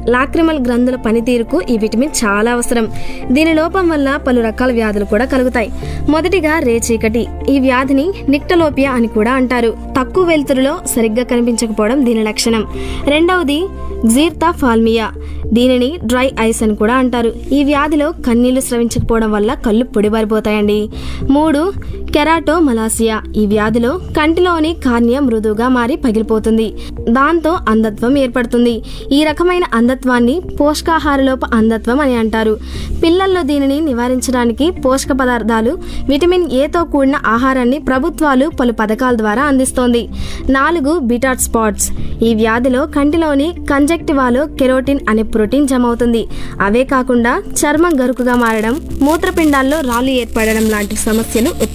lacrimal గ్రంథుల పనితీరుకు ఈ vitamin చాలా అవసరం దీని లోపం వల్ల పలు రకాల వ్యాధులు కూడా కలుగుతాయి మొదటిగా రేచీకటి ఈ వ్యాధిని నిక్టలోపియా అని కూడా అంటారు తక్కువ వెలుతురులో సరిగ్గా కనిపించకపోవడం దీని లక్షణం రెండవది జీర్తా ఫాల్మియా దీనిని డ్రై ఐస్ అని కూడా అంటారు ఈ వ్యాధిలో కన్నీళ్లు స్రవించకపోవడం వల్ల కళ్ళు పొడిబారిపోతాయండి మూడు కెరాటో మలాసియా ఈ వ్యాధిలో కంటిలోని కార్నియా మృదువుగా మారి పగిలిపోతుంది దాంతో అంధత్వం ఏర్పడుతుంది ఈ రకమైన అంధత్వాన్ని పోషకాహారలోప అంధత్వం అని అంటారు పిల్లల్లో దీనిని నివారించడానికి పోషక పదార్థాలు విటమిన్ ఏతో కూడిన ఆహారాన్ని ప్రభుత్వాలు పలు పథకాల ద్వారా అందిస్తోంది నాలుగు బిటాట్ స్పాట్స్ ఈ వ్యాధిలో కంటిలోని కంజక్టివాలో కెరోటిన్ అనే ప్రోటీన్ జమ అవుతుంది అవే కాకుండా చర్మం గరుకుగా మారడం మూత్రపిండాల్లో రాళ్ళు ఏర్పడడం లాంటి సమస్యలు